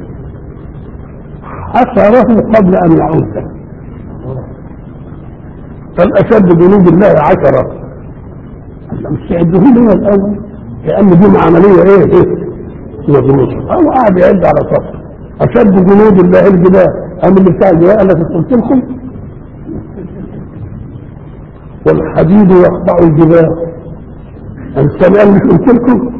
حصره قبل ان يعود فالاشد جنود الله عشره مستعدوا له الاول كان دي عمليه ايه ايه مضروسه هو قاعد يعد على صف اشد جنود الله الجبال ام اللي بتاع الجبال التي قلت لكم والحديد يقطع الجبال الانسان قال مش قلت لكم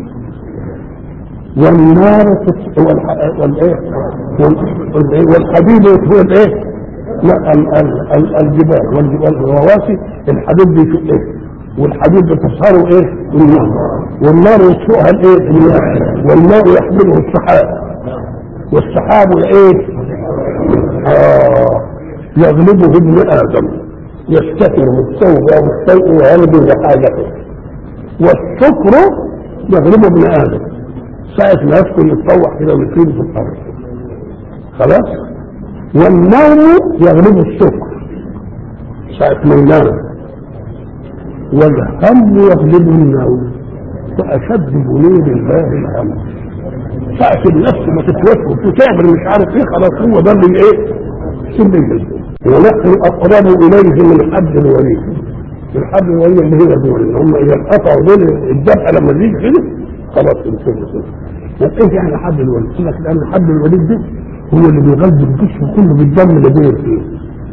والنار والايه والحديد هو الايه لا الجبال والجبال الرواسي الحديد بيشق ايه والحديد بتصهره ايه النار والنار يسوقها الايه الماء والماء يحمله السحاب والسحاب ايه اه يغلبه ابن ادم يستتر بالتوبه والشيء ويغلب بحاجته والشكر يغلبه ابن ادم ساعة ما يسكن يتطوح كده ويطير في الارض خلاص والنوم يغلبه الشكر ساعة ما ينام والهم يغلب النوم فأشد جنود الله الهم ساعة النفس ما تتوسوس وتعمل مش عارف ايه خلاص هو ده اللي ايه سلم ونحن اقرب اليه من حد الوليد الحد الوليد اللي هي دول هم اذا انقطعوا دول الذبح لما تيجي كده خلاص انتهوا ايه يعني حد الوليد؟ يقول لك لان حد الوليد ده هو اللي بيغذي الجسم كله بالدم اللي داير فيه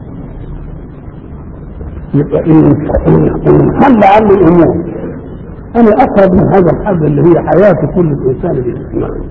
يبقى انحل عني الامور انا اقرب من هذا الحد اللي هي حياه كل انسان بالاجتماع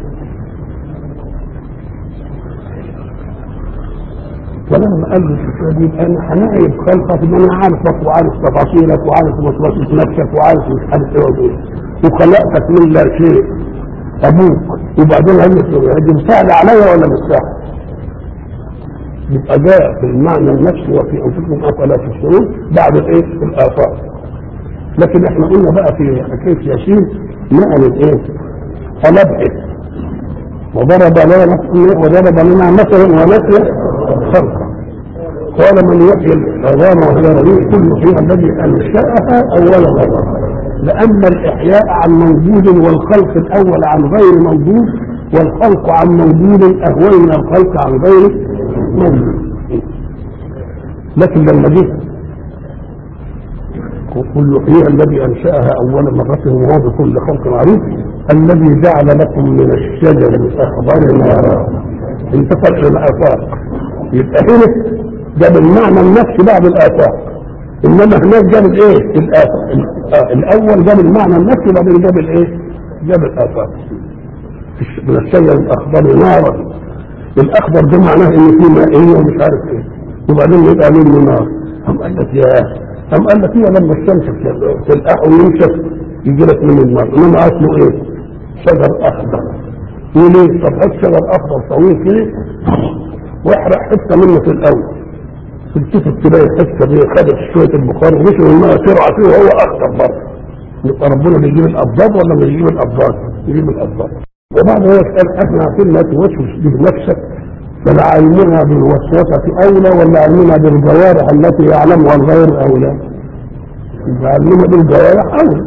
فلما قال له الشيطان يبقى انا هنعيب خلقك ما انا عارفك وعارف تفاصيلك وعارف وسوسه نفسك وعارف مش عارف ايه وايه وخلقتك من لا شيء ابوك وبعدين هل سهل عليا ولا مش سهل؟ يبقى جاء في المعنى النفسي وفي انفسكم افلا تبصرون بعد الايه؟ الافاق لكن احنا قلنا بقى في حكايه ياسين نقل الايه؟ فنبعث وضرب لنا وضرب لنا مثلا ونسي خلقه قال من يحيي العظام وهي رميم كل شيء الذي انشاها اول مره لان الاحياء عن موجود والخلق الاول عن غير موجود والخلق عن موجود اهون من الخلق عن غير موجود لكن لما جه كل حياء الذي انشاها اول مره وهو بكل خلق عليم الذي جعل لكم من الشجر الاخضر نارا انتقل الى الافاق يبقى هنا جاب المعنى النفسي بعد الافاق انما هناك جاب الايه الافاق الاول جاب المعنى النفسي بعدين جاب الايه جاب الافاق من الشجر الاخضر نارا الاخضر ده معناه ان في مائيه ومش عارف ايه وبعدين يبقى منه نار قام قال لك يا قام قال لك هي لما الشمس تلقح وينشف يجي لك من النار انما اصله ايه شجر اخضر وليه طب هات شجر اخضر طويل كده واحرق حته منه في الاول تلتفت تلاقي الحته دي خدت شويه البخار ومشي والماء ترعى فيه وهو اخضر برضه يبقى ربنا بيجيب الابضاد ولا مش بيجيب الابضاد؟ يجيب الابضاد وبعد ذلك قال احنا عارفين لا توسوس بنفسك بل علمنا بالوسوسه اولى ولا علمنا بالجوارح التي يعلمها الغير اولى؟ يبقى علمنا بالجوارح اولى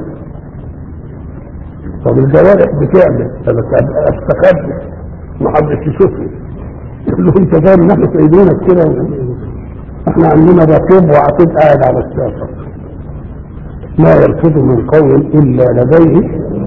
طب الجوارح بتعمل انا استخبى ما حدش يشوفني يقول له انت فاهم ان احنا سايبينك كده احنا عندنا رقيب وعتيد قاعد على السافر ما يلفظ من قول الا لديه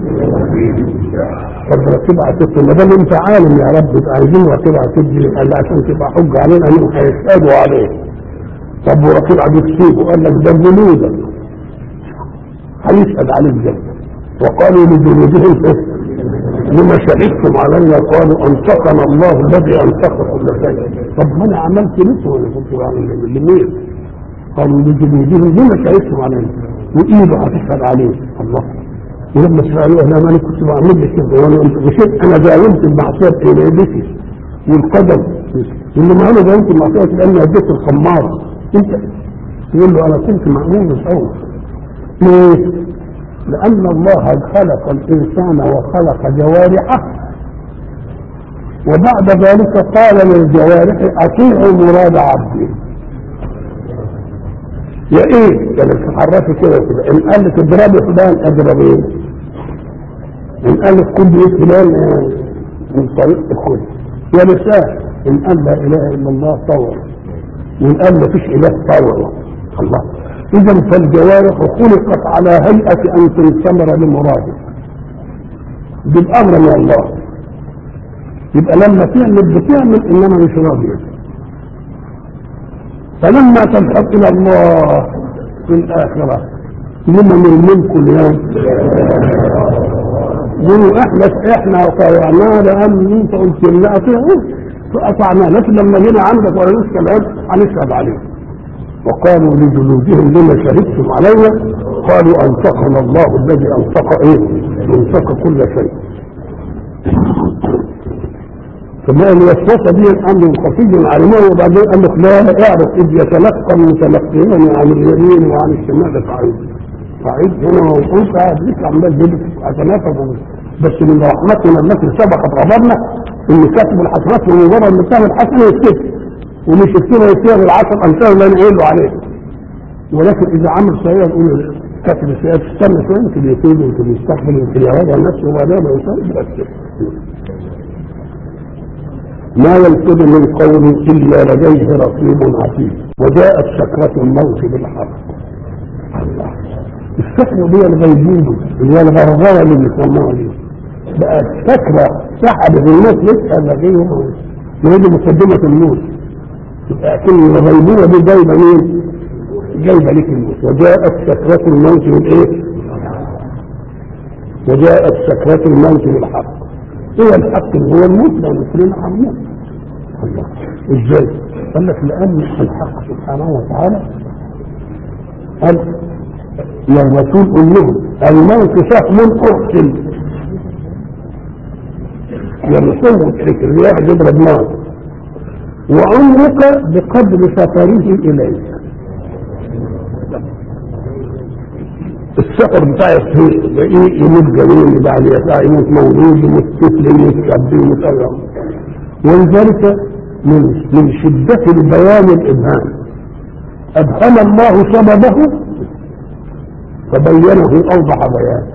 طب رقيب عتيد ما دام انت عالم يا رب يبقى عايزين رقيب عتيد دي قال عشان تبقى حجه علينا انهم هيشهدوا عليه طب ورقيب عتيد سيبه قال لك ده جنودك هيسأل عليه الجنة وقالوا لجنودهم إيه؟ لما شهدتم علينا قالوا انطقنا الله الذي انطق كل شيء طب ما انا عملت لكم ولا كنت بعمل لمين؟ قالوا لجنودهم لما شهدتم علينا وايده هتشهد عليه الله ولما سالوه لا ما انا كنت بعمل لك كده وانا مشيت انا داومت المعصيه الى يدك والقدم اللي ما انا داومت المعصيه لان اديت الخمار انت يقول له انا كنت مامون الاول ليه؟ لأن الله خلق الإنسان وخلق جوارحه وبعد ذلك قال للجوارح أطيعوا مراد عبدي يا ايه كانت تحركي كده كده ان قال لك اضربي فلان اضربيه ان قال لك كل ايه فلان من طريق الكل يا نساء ان قال لا اله الا الله طور وان قال ما فيش اله طور الله اذا فالجوارح خلقت على هيئه ان تنثمر لمراده بالامر من الله يبقى لما تعمل بتعمل انما مش راضيه فلما تذهب الى الله في الاخره لمن الملك اليوم قولوا احنا احنا طيعناه لان انت قلت لنا اطيعوه فاطعناه لكن لما جينا عندك ولا كلام هنشهد عليه وقالوا لجلودهم لما شهدتم علينا قالوا انطقنا الله الذي انطق ايه انطق كل شيء فما الوسوسه دي امر خفي علمه وبعدين قال لك لا اعرف اذ يتلقى المتلقيون عن اليمين وعن الشمال قاعد قاعد هنا وانت قاعد لسه عمال جدك اتنافس بس من رحمتنا التي سبقت غضبنا ان كاتب الحسنات بمجرد ما تعمل حسنه يكتب ومش يكتبها يكتبها بالعشر امثال اللي انا قايل له عليه ولكن اذا عمل سيئه نقول كاتب السيئات استنى شويه يمكن يتوب يمكن يستقبل يمكن يراجع نفسه وبعدين ما يوصل يبقى ما يلفظ من قول الا لديه رقيب عتيد وجاءت سكرة الموت بالحق الله السكرة دي الغيبوبة اللي هي الغرغرة اللي بيسموها دي بقت سكرة سحبت الموت لسه لغيه وهي مقدمة الموت يبقى كل الغيبوبة دي جايبة مين؟ جايبة لك الموت وجاءت سكرة الموت بالايه؟ وجاءت سكرة الموت بالحق هو الحق اللي هو الموت لان كلنا هنموت الله ازاي؟ قال لك لان الحق سبحانه وتعالى قال يا الرسول قل لهم الموت سهم اقتل يا الرسول الرياح يضرب نار وعمرك بقدر سفره اليك السفر بتاع الصغير ايه يموت جميل يبقى عليه يسعى يموت مولود يموت طفل يموت شاب يموت أيام ولذلك من من شدة البيان الإبهام أبهم الله سببه فبينه أوضح بيان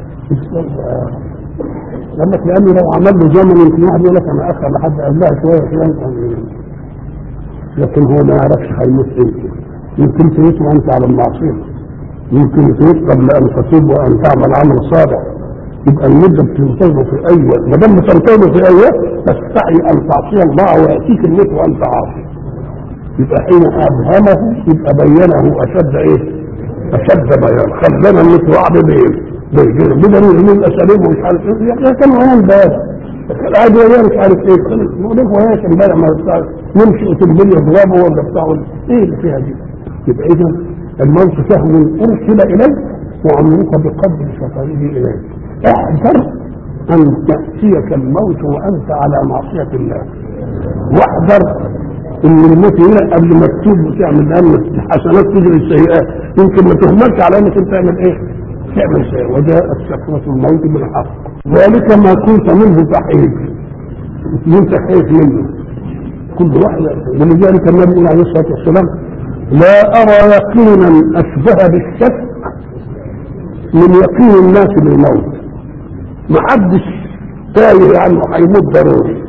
قال لك لأنه لو عمل له زمن يمكن واحد يقول لك أنا أخر لحد قبلها شوية شوية لكن هو ما يعرفش هيموت إمتى يمكن تموت وأنت على المعصية يمكن تموت قبل ان تتوب وان تعمل عمل صالح يبقى المده بتنتظر في اي وقت ما دام بتنتظر في اي وقت تستحي ان تعصي الله وياتيك الموت وانت عاصي يبقى حين ابهمه يبقى بينه اشد ايه؟ اشد بيان خلنا الموت وعد بايه؟ بدليل من اساليب ومش عارف ايه يا كان وين ده قاعد وياه مش عارف ايه نقول لك وياه امبارح ما يمشي اوتوموبيل يضربه ولا بتاع ايه اللي فيها دي؟ يبقى اذا الموت سهم ارسل اليك وعمرك بقدر سفره اليك احذر ان تاتيك الموت وانت على معصيه الله واحذر ان الموت هنا قبل ما تتوب وتعمل لان حسنات تجري السيئات يمكن ما تهملش على انك انت تعمل ايه؟ تعمل شيء وجاءت سكرة الموت بالحق ذلك ما كنت منه تحيد انت خايف منه كل واحد ولذلك النبي عليه الصلاه والسلام لا أرى يقينا أشبه بالشك من يقين الناس بالموت محدش تايه عنه هيموت ضروري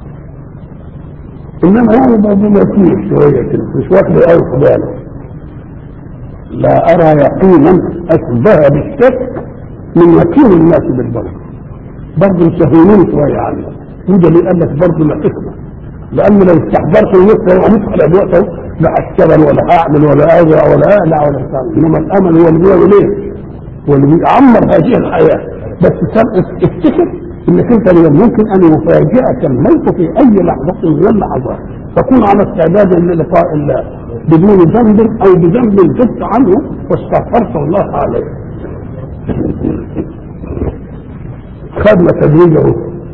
إنما هو موضوع يقين شوية كده مش واخد أوي في باله لا أرى يقينا أشبه بالشك من يقين الناس بالموت برضه مسهلين شوية عنه وده اللي قال لك برضه لا حكمة لأن لو استحضرت النص هو هندخل أدوات لا اشتغل ولا اعمل ولا ازرع ولا اقلع ولا بتاع انما الامل هو اللي بيعمل ايه؟ واللي بيعمر هذه الحياه بس افتكر انك انت اليوم ممكن ان يفاجئك الموت في اي لحظه من اللحظات تكون على استعداد للقاء الله بدون ذنب او بذنب تبت عنه واستغفرت الله عليه خدنا تدريجه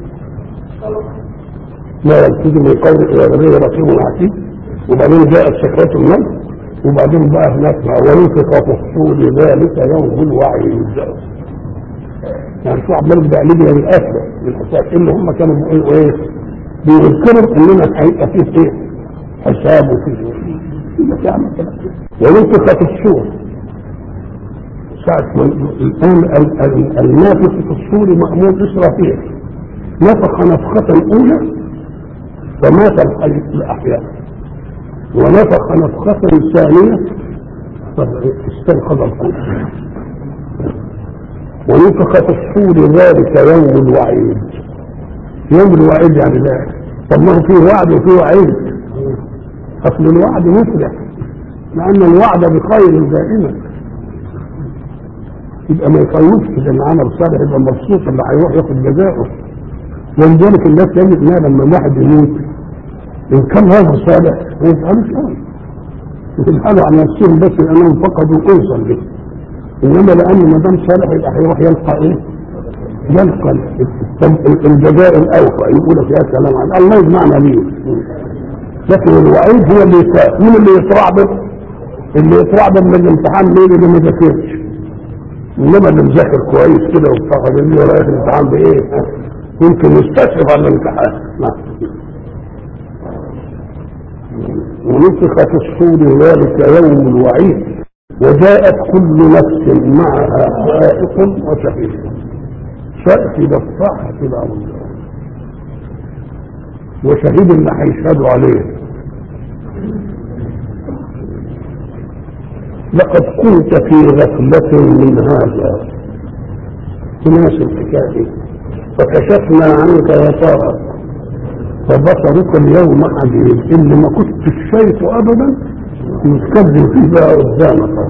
لا يلتزم من قول الى غير رقيب عتيد وبعدين جاءت سكرات الموت وبعدين بقى هناك ونفق في الصور ذلك يوم الوعيد يعني شو عمال بقلبنا للاسف للاسف اللي هم كانوا بيقولوا ايه بيذكروا اننا هيبقى فيه ايه حساب وفيه ونفق في الصور ساعة الآن النافخ في الصور مأمور إسرافيل نفخ نفخة أولى فمات الحي الأحياء ونفخ نفخة ثانية استيقظ القلب ونفخ في الصور ذلك يوم الوعيد يوم الوعيد يعني لا طب ما هو فيه وعد وفيه وعيد اصل الوعد مفرح لان الوعد بخير دائما يبقى ما يخوفش ده العمل الصالح يبقى مبسوط اللي هيروح ياخد جزاؤه ولذلك الناس يجد انها لما الواحد يموت ان كان هذا صالح ما يفعلوش قوي يتبحثوا عن نفسهم بس لانهم فقدوا انسا به انما لان ما دام صالح يبقى هيروح يلقى ايه؟ يلقى الجزاء الاوفى يقول لك يا سلام عليك الله يجمعنا بيه لكن الوعيد هو اللي يخاف مين اللي يترعبط؟ اللي يترعبط من الامتحان مين اللي ما ذاكرش انما اللي مذاكر كويس كده وفقد اللي رايح الامتحان بايه؟ يمكن يستشرف على الامتحان نعم ونفخ في الصور ذلك يوم الوعيد وجاءت كل نفس معها سائق وشهيد سائق يبقى الصح كده على الله وشهيد اللي هيشهدوا عليه لقد كنت في غفلة من هذا تناسب الحكاية فكشفنا عنك غطاءك فبصرك اليوم حديد اللي ما كنت شايفه ابدا يتكلم فيه بقى قدامك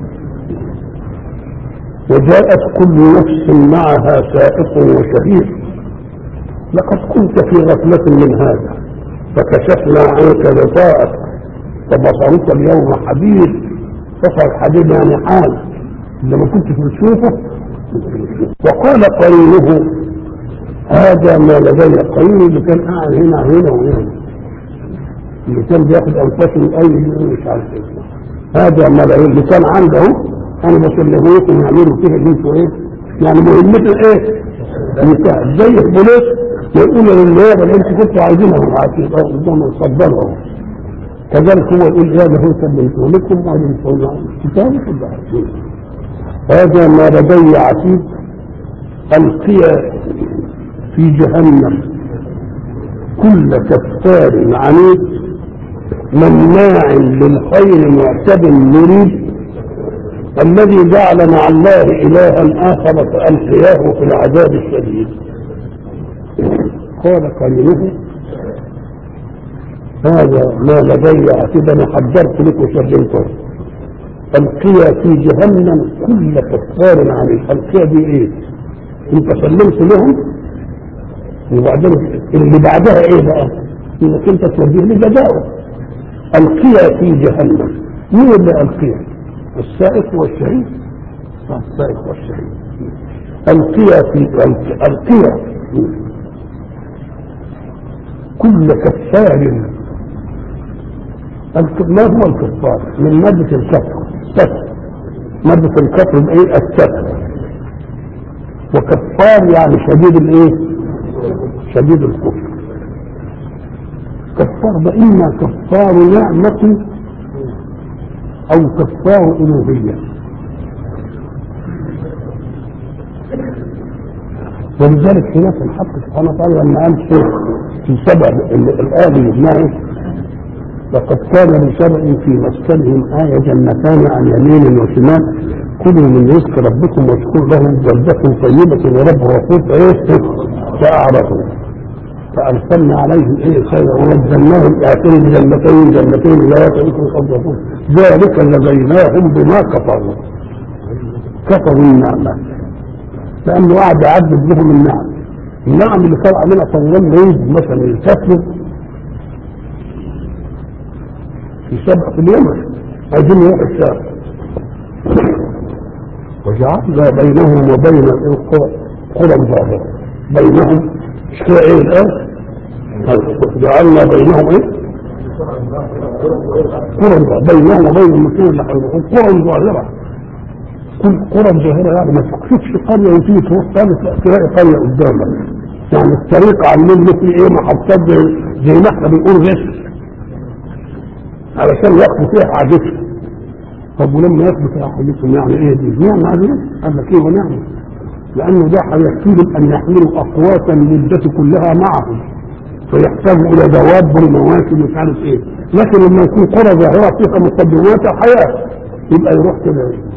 وجاءت كل نفس معها سائق وشهيد لقد كنت في غفلة من هذا فكشفنا عنك غطاءك فبصرك اليوم حديد بصر حديد يعني حال اللي ما كنتش بتشوفه وقال قرينه هذا ما لدي قرين اللي كان قاعد هنا هنا وهنا اللي كان بياخد انفاسه من اي مش عارف ايه هذا ما لدي اللي كان عنده انا بسلمه لكم يعملوا فيه اللي انتوا ايه يعني مهمته ايه؟ مثال زي البوليس يقول للنيابه اللي انتوا كنتوا عايزينها عايزين قدام اتفضلوا كذلك هو يقول يا ده هو سلمته لكم وعلمته لكم كتاب كلها هذا ما لدي عتيد القي في جهنم كل كفار عنيد مناع للخير معتد مريد الذي جعل مع الله إلها آخر فألقياه في العذاب الشديد قال قرينه هذا ما لدي عتيد انا حذرت لك وشرمته القي في جهنم كل كفار عنيد القي دي ايه انت سلمت لهم وبعدين اللي بعدها ايه بقى انك انت توديه لجزائه القيا في جهنم مين اللي القيا السائق والشهيد السائق والشهيد القيا في القيا كل كفار ما هو الكفار من مادة الكفر كفر مادة الكفر بايه الكفر وكفار يعني شديد الايه شديد الكفر كفار ده إما كفار نعمة أو كفار ألوهية ولذلك هناك الحق سبحانه وتعالى لما قال شيء في سبع الآية اللي لقد كان لسبع في مسكنهم آية جنتان عن يمين وشمال كلوا من رزق ربكم واشكروا له بلدة طيبة ورب غفور ايه فأعرفوا فأرسلنا عليهم ايه خيرا ونزلناهم آخرين جنتين جنتين لا يطعمكم قبلكم ذلك جزيناهم بما كفروا كفروا النعمة لأنه قاعد يعذب لهم النعم النعم اللي طلع منها طوال ريد مثلا يسافروا في سبع في اليمن عايزين يروحوا الشام وجعلنا بينهم وبين القرى قرى ظاهرة بينهم مش كده ايه الآن جعلنا بينهم ايه قرى بينهم وبين المسلمين اللي حولهم قرى ظاهرة كل قرى ظاهرة يعني ما تقصدش قرية وتيجي تروح ثاني تلاقي قرية قدامك يعني الطريق عاملين له في ايه محطات زي زي ما احنا بنقول غش علشان ياخدوا فيها حاجتهم طب ولما ياخدوا فيها حاجتهم يعني ايه دي؟ نعمة هذه؟ قال لك ايه ونعمة؟ لأنه ده هيحتاج أن يحملوا أقوات المدة كلها معهم فيحتاجوا إلى دواب والمواسم مش عارف ايه لكن لما يكون قرى ظاهرة فيها مقدمات الحياة يبقى يروح كده ايه؟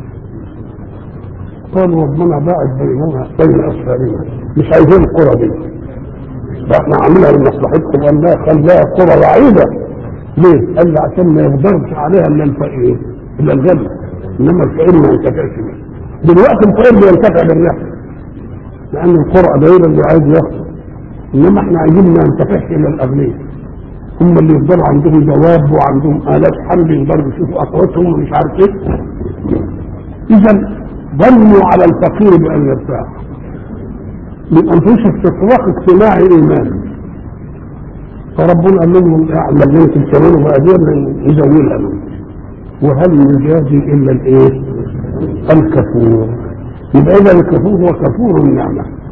قالوا ربنا باعد بيننا بين أسفارنا مش عايزين القرى دي ده احنا عاملها لمصلحتكم قال لا خلاها قرى بعيدة ليه؟ قال لي عشان ما يقدرش عليها الا الفقير الا الغني انما الفقير ما ينتفعش بيه دلوقتي الفقير بينتفع بالرحله لان القرى بعيدة اللي عايز ياخد انما احنا عايزين ما ينتفعش الا الاغنياء هم اللي يفضلوا عندهم دواب وعندهم الات حمل يقدروا يشوفوا اقواتهم ومش عارف ايه اذا ظنوا على الفقير بان يرتاح من انفسهم استطراق اجتماعي ايماني فربنا قال لهم اعمل منكم كمان وأجرنا يزولها لهم وهل يجازي الا الايه؟ الكفور يبقى اذا الكفور هو كفور النعمه